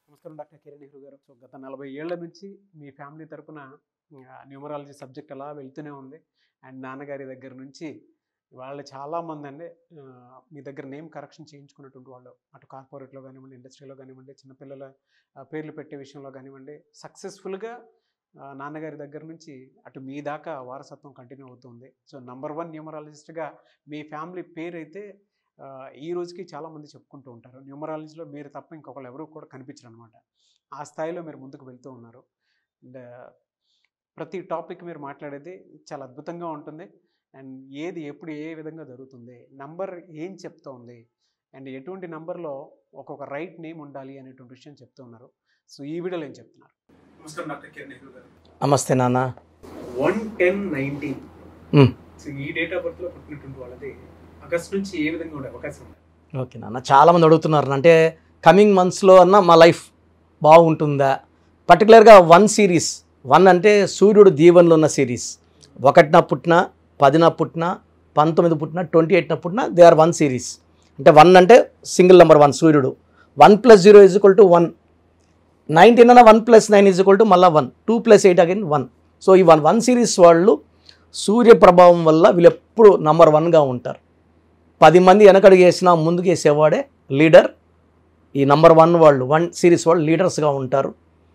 నమస్కారం డాక్టర్ కిరణ్ నెహ్రూ గారు సో గత నలభై ఏళ్ల నుంచి మీ ఫ్యామిలీ తరపున న్యూమరాలజీ సబ్జెక్ట్ అలా వెళ్తూనే ఉంది అండ్ నాన్నగారి దగ్గర నుంచి వాళ్ళు చాలామంది అండి ఆ, మీ దగ్గర నేమ్ కరెక్షన్ చేయించుకున్నటువంటి వాళ్ళు అటు కార్పొరేట్లో కానివ్వండి ఇండస్ట్రీలో కానివ్వండి చిన్నపిల్లల ఆ, పేర్లు పెట్టే విషయంలో కానివ్వండి సక్సెస్ఫుల్గా నాన్నగారి దగ్గర నుంచి అటు మీ దాకా వారసత్వం కంటిన్యూ అవుతుంది సో నంబర్ వన్ న్యూమరాలజిస్ట్గా మీ ఫ్యామిలీ పేరు అయితే ఆ, ఈ రోజుకి చాలామంది చెప్పుకుంటూ ఉంటారు న్యూమరాలజీలో మీరు తప్ప ఇంకొకళ్ళు ఎవరు కూడా కనిపించరు అనమాట ఆ స్థాయిలో మీరు ముందుకు వెళ్తూ ఉన్నారు అండ్ ప్రతి టాపిక్ మీరు మాట్లాడేది చాలా అద్భుతంగా ఉంటుంది అండ్ ఏది ఎప్పుడు ఏ విధంగా జరుగుతుంది నంబర్ ఏం చెప్తోంది అండ్ ఎటువంటి నంబర్లో ఒక్కొక్క రైట్ నేమ్ ఉండాలి అనేటువంటి విషయం చెప్తూ ఉన్నారు సో ఈ వీడియోలో ఏం చెప్తున్నారు నమస్కారం డాక్టర్ కిరణ్ నెహ్రూ గారు నమస్తే నాన్న one ten nineteen hmm. So ఈ డేట్ ఆఫ్ బర్త్లో పుట్టినటువంటి వాళ్ళది ఆగస్ట్ నుంచి ఏ విధంగా ఉండే అవకాశం ఉంది ఓకే నాన్న చాలామంది అడుగుతున్నారు అంటే కమింగ్ మంత్స్లో అన్న మా లైఫ్ బాగుంటుందా పర్టికులర్గా వన్ సిరీస్ వన్ అంటే సూర్యుడు దీవెనలో ఉన్న సిరీస్ ఒకటిన పుట్టిన పదిన పుట్టిన పంతొమ్మిది పుట్టిన ట్వంటీ ఎయిట్న పుట్టిన దే ఆర్ వన్ సిరీస్ అంటే వన్ అంటే సింగిల్ నెంబర్ వన్ సూర్యుడు one plus zero is equal to one nineteen అన్న one plus nine is equal to మళ్ళీ one two plus eight again one so ఈ వన్ వన్ సిరీస్ వాళ్ళు సూర్య ప్రభావం వల్ల వీళ్ళు ఎప్పుడు నంబర్ వన్గా ఉంటారు పది మంది వెనకడుగు వేసినా ముందుకు వేసేవాడే లీడర్ ఈ నంబర్ వన్ వాళ్ళు వన్ సిరీస్ వాళ్ళు లీడర్స్గా ఉంటారు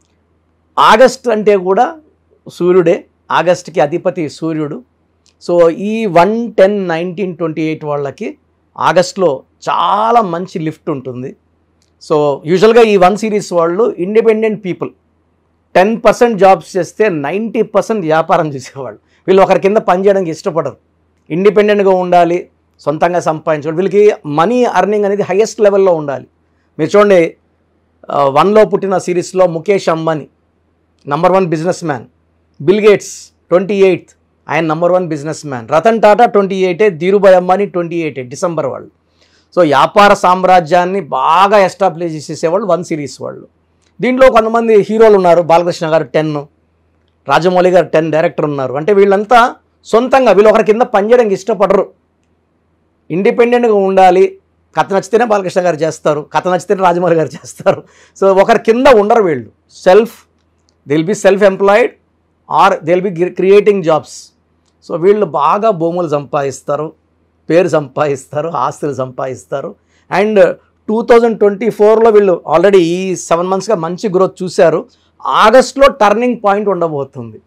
ఆగస్ట్ అంటే కూడా సూర్యుడే ఆగస్ట్కి అధిపతి సూర్యుడు సో ఈ one ten nineteen twenty eight వాళ్ళకి ఆగస్ట్లో చాలా మంచి లిఫ్ట్ ఉంటుంది సో యూజువల్గా ఈ వన్ సిరీస్ వాళ్ళు independent people ten percent jobs చేస్తే నైంటీ పర్సెంట్ వ్యాపారం చేసేవాళ్ళు వీళ్ళు ఒకరి కింద పనిచేయడానికి ఇష్టపడరు ఇండిపెండెంట్గా ఉండాలి సొంతంగా సంపాదించాలి వీళ్ళకి మనీ అర్నింగ్ అనేది హైయెస్ట్ లెవెల్లో ఉండాలి మీరు చూడండి ఆ, వన్లో పుట్టిన సిరీస్లో Mukesh Ambani number one businessman Bill Gates twenty eighth ఆయన number one businessman Ratan Tata twenty ఎయిటే ధీరుభాయ్ అంబానీ ట్వంటీ ఎయిటే డిసెంబర్ వాళ్ళు సో వ్యాపార సామ్రాజ్యాన్ని బాగా ఎస్టాబ్లిష్ చేసేవాళ్ళు వన్ సిరీస్ వాళ్ళు దీంట్లో కొంతమంది హీరోలు ఉన్నారు బాలకృష్ణ గారు టెన్ రాజమౌళి గారు టెన్ డైరెక్టర్ ఉన్నారు అంటే వీళ్ళంతా సొంతంగా వీళ్ళు ఒకరి కింద పనిచేయడానికి ఇష్టపడరు ఇండిపెండెంట్గా ఉండాలి కథ నచ్చితేనే బాలకృష్ణ గారు చేస్తారు కథ నచ్చితేనే రాజమౌళి గారు చేస్తారు సో ఒకరి కింద ఉండరు వీళ్ళు self they'll be self employed or they'll be creating jobs so వీళ్ళు బాగా భూములు సంపాదిస్తారు పేరు సంపాదిస్తారు ఆస్తులు సంపాదిస్తారు అండ్ టూ థౌజండ్ ట్వంటీ ఫోర్లో వీళ్ళు ఆల్రెడీ ఈ సెవెన్ మంత్స్గా మంచి గ్రోత్ చూశారు ఆగస్ట్లో టర్నింగ్ పాయింట్ ఉండబోతుంది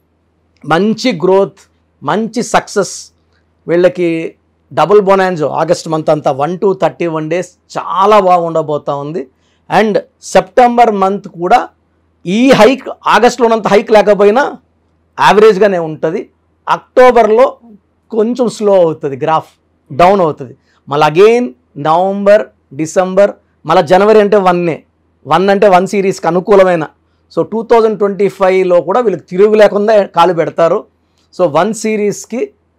మంచి గ్రోత్ మంచి సక్సెస్ వీళ్ళకి డబుల్ బొనాన్జో ఆగస్ట్ మంత్ అంతా one to thirty one days చాలా బాగుండబోతా ఉంది అండ్ సెప్టెంబర్ మంత్ కూడా ఈ హైక్ ఆగస్ట్లో ఉన్నంత హైక్ లేకపోయినా యావరేజ్గానే ఉంటుంది అక్టోబర్లో కొంచెం స్లో అవుతుంది గ్రాఫ్ డౌన్ అవుతుంది మళ్ళీ అగైన్ నవంబర్ డిసెంబర్ మళ్ళీ జనవరి అంటే వన్నే వన్ అంటే వన్ సిరీస్కి అనుకూలమైన సో టూ థౌజండ్ ట్వంటీ ఫైవ్లో కూడా వీళ్ళకి తిరుగు లేకుండా కాలు పెడతారు సో వన్ సిరీస్కి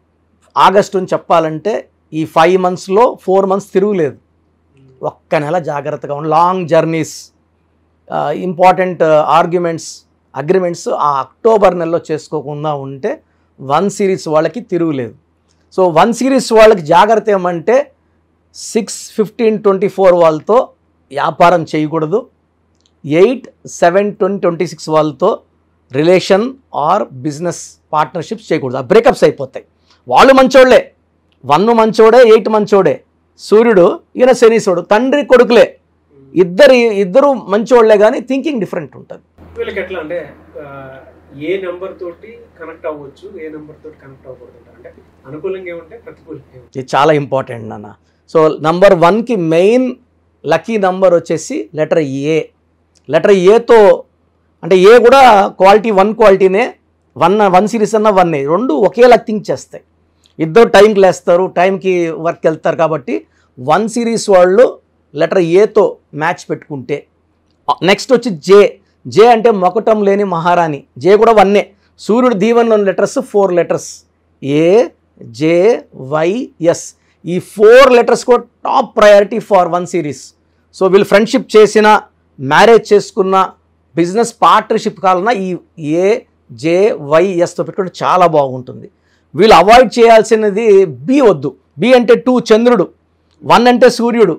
ఆగస్టు అని చెప్పాలంటే ఈ ఫైవ్ మంత్స్లో ఫోర్ మంత్స్ తిరుగులేదు ఒక్క నెల జాగ్రత్తగా ఉండి long journeys important arguments agreements ఆ అక్టోబర్ నెలలో చేసుకోకుండా ఉంటే వన్ సిరీస్ వాళ్ళకి తిరుగులేదు సో వన్ సిరీస్ వాళ్ళకి జాగ్రత్త ఏమంటే సిక్స్ ఫిఫ్టీన్ ట్వంటీ ఫోర్ వాళ్ళతో వ్యాపారం చేయకూడదు eight seven twenty twenty six వాళ్ళతో రిలేషన్ ఆర్ బిజినెస్ పార్ట్నర్షిప్స్ చేయకూడదు ఆ బ్రేకప్స్ అయిపోతాయి వాళ్ళు మంచోళ్ళే వన్ మంచోడే ఎయిట్ మంచోడే సూర్యుడు ఈయన శనీశ్వరుడు తండ్రి కొడుకులే ఇద్దరు ఇద్దరు మంచోళ్లే కానీ థింకింగ్ డిఫరెంట్ ఉంటుంది వీళ్ళకి ఎట్లా అంటే ఆ, ఏ నెంబర్ తోటి కనెక్ట్ అవ్వచ్చు ఏ నెంబర్ తోటి కనెక్ట్ అవ్వకూడదు అంటారు అంటే అనుకూలంగా ఏముంటే ప్రతికూలంగా ఏముంటాయి ఇది చాలా ఇంపార్టెంట్ నాన్న సో నంబర్ వన్కి మెయిన్ లక్కీ నంబర్ వచ్చేసి లెటర్ ఏ లెటర్ ఏతో అంటే ఏ కూడా క్వాలిటీ వన్ క్వాలిటీనే వన్ వన్ సిరీస్ అన్న వన్ రెండు ఒకేలా థింక్ చేస్తాయి ఇద్దరు టైంకి లేస్తారు టైంకి వర్క్ వెళ్తారు కాబట్టి వన్ సిరీస్ వాళ్ళు లెటర్ ఏతో మ్యాచ్ పెట్టుకుంటే నెక్స్ట్ వచ్చి జే జే అంటే మొకటం లేని మహారాణి జే కూడా వన్నే సూర్యుడు దీవెనలోని letters four letters A J Y S ఈ ఫోర్ లెటర్స్ కూడా top priority for one series so వీళ్ళు ఫ్రెండ్షిప్ చేసిన మ్యారేజ్ చేసుకున్న బిజినెస్ పార్ట్నర్షిప్ కావాలన్నా ఈ ఏ జే వై ఎస్తో పెట్టుకుంటే చాలా బాగుంటుంది వీళ్ళు అవాయిడ్ చేయాల్సినది బి వద్దు బి అంటే టూ చంద్రుడు వన్ అంటే సూర్యుడు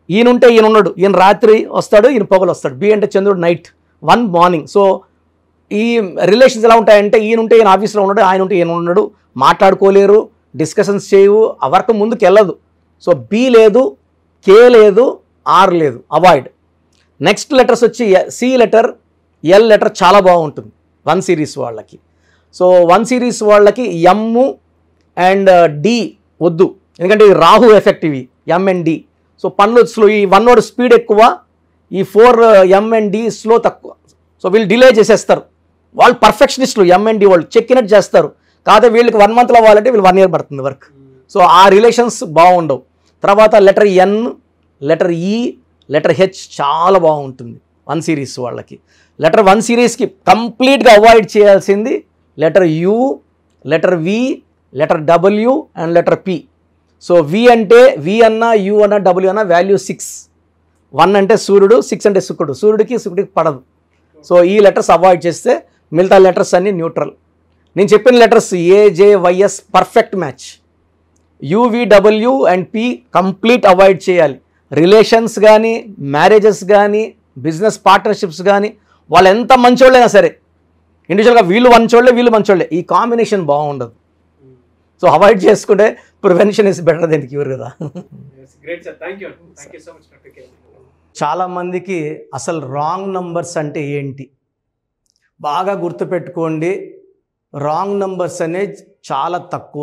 ఈయన ఉంటే ఈయన ఉన్నాడు ఈయన రాత్రి వస్తాడు ఈయన పొగలు వస్తాడు బి అంటే చంద్రుడు నైట్ వన్ మార్నింగ్ సో ఈ రిలేషన్స్ ఎలా ఉంటాయంటే ఈయన ఉంటే ఈయన ఆఫీస్లో ఉన్నాడు ఆయన ఉంటే ఈయన ఉన్నాడు మాట్లాడుకోలేరు డిస్కషన్స్ చేయవు ఆ వర్క్ ముందుకు వెళ్ళదు సో బి లేదు కే లేదు ఆర్ లేదు అవాయిడ్ నెక్స్ట్ లెటర్స్ వచ్చి సి లెటర్ ఎల్ లెటర్ చాలా బాగుంటుంది వన్ సిరీస్ వాళ్ళకి సో వన్ సిరీస్ వాళ్ళకి ఎమ్ అండ్ డి వద్దు ఎందుకంటే ఇది రాహు ఎఫెక్ట్ ఇవి ఎం అండ్ డి సో పనులు స్లో ఈ వన్ వర్డ్ స్పీడ్ ఎక్కువ ఈ four M and D slow తక్కువ సో వీళ్ళు డిలే చేసేస్తారు వాళ్ళు పర్ఫెక్షనిస్టులు ఎం అండ్ డి వాళ్ళు చెక్కినట్టు చేస్తారు కాకపోతే వీళ్ళకి వన్ మంత్లో అవ్వాలంటే వీళ్ళు వన్ ఇయర్ పడుతుంది వర్క్ సో ఆ రిలేషన్స్ బాగుండవు తర్వాత letter N letter E letter H చాలా బాగుంటుంది వన్ సిరీస్ వాళ్ళకి లెటర్ వన్ సిరీస్కి కంప్లీట్గా అవాయిడ్ చేయాల్సింది letter U letter V letter W and letter P so V అంటే వి అన్న యు అన్న డబ్ల్యూ అన్న వాల్యూ సిక్స్ వన్ అంటే సూర్యుడు సిక్స్ అంటే శుక్రుడు సూర్యుడికి శుక్రుడికి పడదు సో ఈ లెటర్స్ అవాయిడ్ చేస్తే మిగతా లెటర్స్ అన్ని న్యూట్రల్ నేను చెప్పిన letters A J Y S perfect match U V W and P complete avoid చేయాలి రిలేషన్స్ కానీ మ్యారేజెస్ కానీ బిజినెస్ పార్ట్నర్షిప్స్ కానీ వాళ్ళు ఎంత మంచోళ్ళైనా సరే ఇండివిజువల్గా వీళ్ళు మంచోళ్ళే వీళ్ళు మంచోళ్ళే ఈ కాంబినేషన్ బాగుండదు సో అవాయిడ్ చేసుకుంటే prevention is better than cure కదా great sir thank you thank you so much doctor K చాలామందికి అసలు రాంగ్ నంబర్స్ అంటే ఏంటి బాగా గుర్తుపెట్టుకోండి రాంగ్ నంబర్స్ అనేది చాలా తక్కువ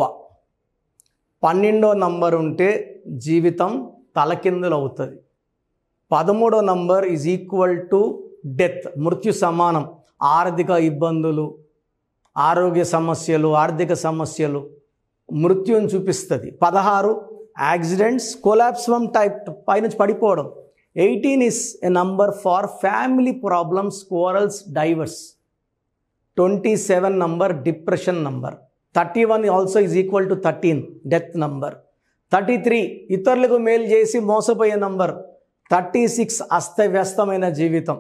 పన్నెండో నంబర్ ఉంటే జీవితం తలకిందులు అవుతుంది పదమూడో number is equal to death మృత్యు సమానం ఆర్థిక ఇబ్బందులు ఆరోగ్య సమస్యలు ఆర్థిక సమస్యలు మృత్యుని చూపిస్తుంది పదహారు యాక్సిడెంట్స్ కొలాప్స్ ఫ్రమ్ టైప్ పైనుంచి పడిపోవడం eighteen is a number for family problems quarrels divorce twenty seven number depression number thirty one also is equal to thirteen death number thirty three ఇతరులకు మేలు చేసి మోసపోయే నంబర్ థర్టీ సిక్స్ అస్తవ్యస్తమైన జీవితం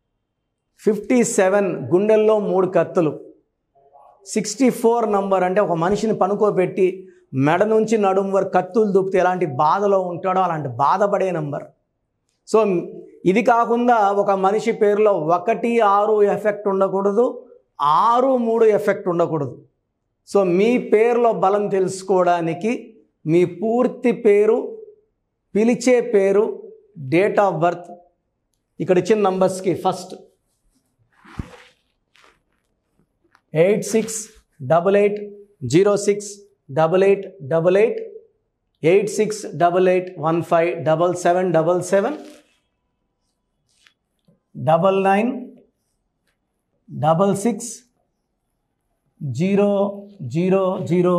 fifty seven గుండెల్లో మూడు కత్తులు సిక్స్టీ ఫోర్ నంబర్ అంటే ఒక మనిషిని పనుకోబెట్టి మెడ నుంచి నడుం వరకు కత్తులు దూపితే ఎలాంటి బాధలో ఉంటాడో అలాంటి బాధపడే నంబర్ సో ఇది కాకుండా ఒక మనిషి పేరులో ఒకటి ఆరు ఎఫెక్ట్ ఉండకూడదు ఆరు మూడు ఎఫెక్ట్ ఉండకూడదు సో మీ పేరులో బలం తెలుసుకోవడానికి మీ పూర్తి పేరు పిలిచే పేరు డేట్ ఆఫ్ బర్త్ ఇక్కడ ఇచ్చిన నంబర్స్కి first eight six double eight zero six double eight double eight eight six double eight one five double seven double seven double nine double six zero zero zero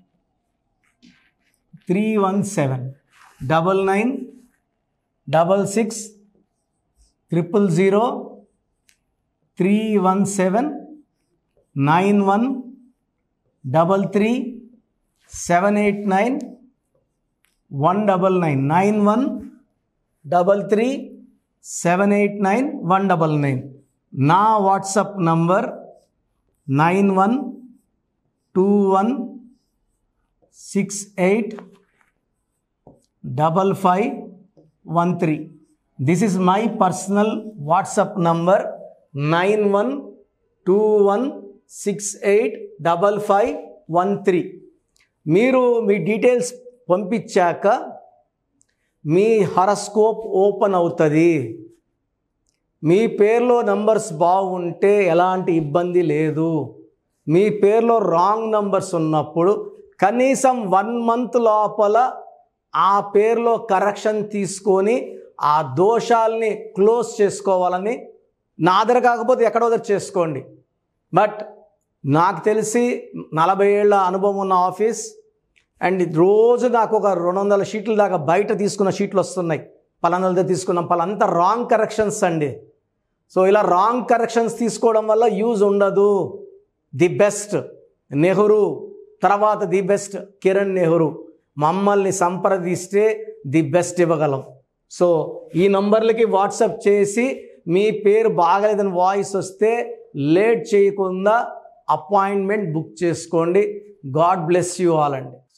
three one seven double nine double six triple zero three one seven nine one double three seven eight nine one double nine nine one double three seven eight nine one double nine నా WhatsApp number nine one two one six eight double five one three this is my personal WhatsApp number nine one two one six eight double five one three మీరు మీ details పంపించాక మీ horoscope open అవుతుంది మీ పేరులో numbers బాగుంటే ఎలాంటి ఇబ్బంది లేదు మీ పేరులో రాంగ్ నంబర్స్ ఉన్నప్పుడు కనీసం వన్ మంత్ లోపల ఆ పేరులో కరెక్షన్ తీసుకొని ఆ దోషాల్ని క్లోజ్ చేసుకోవాలని నా దగ్గర కాకపోతే ఎక్కడో దగ్గర చేసుకోండి బట్ నాకు తెలిసి నలభై ఏళ్ళ అనుభవం ఉన్న ఆఫీస్ అండ్ రోజు నాకు ఒక రెండు వందల షీట్ల దాకా బయట తీసుకున్న షీట్లు వస్తున్నాయి పలానా దగ్గర తీసుకున్నాం పలాంతా రాంగ్ కరెక్షన్స్ అండి సో ఇలా రాంగ్ కరెక్షన్స్ తీసుకోవడం వల్ల యూజ్ ఉండదు ది బెస్ట్ నెహ్రూ తర్వాత ది బెస్ట్ కిరణ్ నెహ్రూ మమ్మల్ని సంప్రదిస్తే ది బెస్ట్ ఇవ్వగలం సో ఈ నంబర్లకి వాట్సాప్ చేసి మీ పేరు బాగలేదని వాయిస్ వస్తే లేట్ చేయకుండా అపాయింట్మెంట్ బుక్ చేసుకోండి గాడ్ బ్లెస్ యూ ఆల్ అండి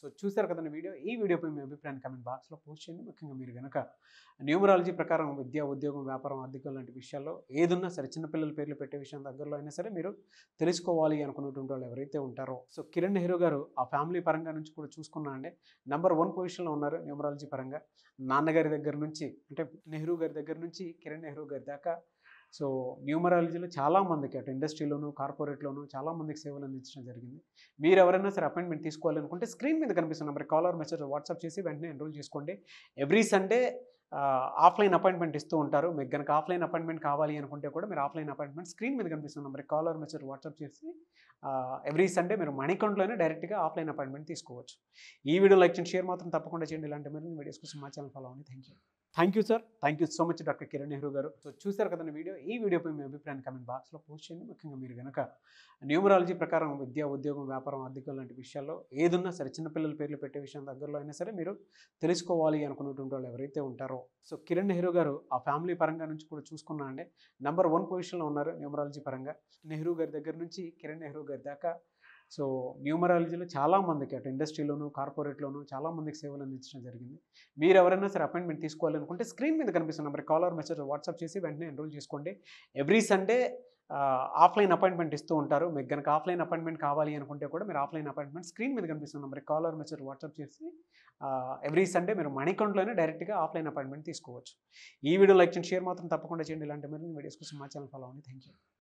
సో చూసారు కదండి వీడియో ఈ వీడియోపై మీ అభిప్రాయాన్ని కమెంట్ బాక్స్లో పోస్ట్ చేయండి ముఖ్యంగా మీరు కనుక న్యూమరాలజీ ప్రకారం విద్య ఉద్యోగం వ్యాపారం ఆర్థికం లాంటి విషయాల్లో ఏదున్నా సరే చిన్నపిల్లల పేర్లు పెట్టే విషయం దగ్గరలో అయినా సరే మీరు తెలుసుకోవాలి అనుకున్నటువంటి వాళ్ళు ఎవరైతే ఉంటారో సో కిరణ్ నెహ్రూ గారు ఆ ఫ్యామిలీ పరంగా నుంచి కూడా చూసుకున్నా అండి నెంబర్ వన్ పొజిషన్లో ఉన్నారు న్యూమరాలజీ పరంగా నాన్నగారి దగ్గర నుంచి అంటే నెహ్రూ గారి దగ్గర నుంచి కిరణ్ నెహ్రూ గారి దాకా సో న్యూమరాలజీలో చాలా మందికి అటు ఇండస్ట్రీలోను కార్పొరేట్లోను చాలా మందికి సేవలు అందించడం జరిగింది మీరు ఎవరైనా సరే అపాయింట్మెంట్ తీసుకోవాలనుకుంటే స్క్రీన్ మీద కనిపిస్తున్న నెంబర్ కాలర్ మెసేజ్ వాట్సాప్ చేసి వెంటనే ఎన్రోల్ చేసుకోండి ఎవ్రీ సండే ఆఫ్లైన్ అపాయింట్మెంట్ ఇస్తూ ఉంటారు మీకు కనుక ఆఫ్లైన్ అపాయింట్మెంట్ కావాలి అనుకుంటే కూడా మీరు ఆఫ్లైన్ అపాయింట్మెంట్ స్క్రీన్ మీద కనిపిస్తున్న నెంబర్ కాలర్ మెసేజ్ వాట్సాప్ చేసి ఎవ్రీ సండే మీరు మనీ అకౌంట్లోనే డైరెక్ట్గా ఆఫ్లైన్ అపాయింట్మెంట్ తీసుకోవచ్చు ఈ వీడియో లైక్ చేయండి షేర్ మాత్రం తప్పకుండా చేయండి ఇలాంటి మరిన్ని వీడియోస్ కోసం మా ఛానల్ ఫాలో అవ్వండి thank you thank you sir thank you so much doctor Kiran Nehru గారు సో చూసారు కదండి వీడియో ఈ వీడియోపై మీ అభిప్రాయాన్ని కమెంట్ బాక్స్లో పోస్ట్ చేయండి ముఖ్యంగా మీరు కనుక న్యూమరాలజీ ప్రకారం విద్య ఉద్యోగం వ్యాపారం ఆర్థికం లాంటి విషయాల్లో ఏదున్నా సరే చిన్నపిల్లల పేర్లు పెట్టే విషయం దగ్గరలో అయినా సరే మీరు తెలుసుకోవాలి అనుకున్నటువంటి వాళ్ళు ఎవరైతే ఉంటారో సో కిరణ్ నెహ్రూ గారు ఆ ఫ్యామిలీ పరంగా నుంచి కూడా చూసుకున్నా అండి నెంబర్ వన్ పొజిషన్లో ఉన్నారు న్యూమరాలజీ పరంగా నెహ్రూ గారి దగ్గర నుంచి కిరణ్ నెహ్రూ గారి దాకా సో న్యూమరాలజీలో చాలా మందికి అటు ఇండస్ట్రీలోను కార్పొరేట్లోను చాలా మందికి సేవలు అందించడం జరిగింది మీరు ఎవరైనా సరే అపాయింట్మెంట్ తీసుకోవాలనుకుంటే స్క్రీన్ మీద కనిపిస్తున్న నెంబర్ కాలర్ మెసేజ్ వాట్సాప్ చేసి వెంటనే ఎన్రోల్ చేసుకోండి ఎవ్రీ సండే ఆఫ్లైన్ అపాయింట్మెంట్ ఇస్తూ ఉంటారు మీకు కనుక ఆఫ్లైన్ అపాయింట్మెంట్ కావాలి అనుకుంటే కూడా మీరు ఆఫ్లైన్ అపాయింట్మెంట్ స్క్రీన్ మీద కనిపిస్తున్న నెంబర్ కాలర్ మెసేజ్ వాట్సాప్ చేసి ఎవ్రీ సండే మీరు మనీ అకౌంట్లోనే డైరెక్ట్గా ఆఫ్లైన్ అపాయింట్మెంట్ తీసుకోవచ్చు ఈ వీడియో లైక్ చేయండి షేర్ మాత్రం తప్పకుండా చేయండి ఇలాంటి మరిన్ని వీడియోస్ కోసం మా ఛానల్ ఫాలో అవ్వండి థ్యాంక్ యూ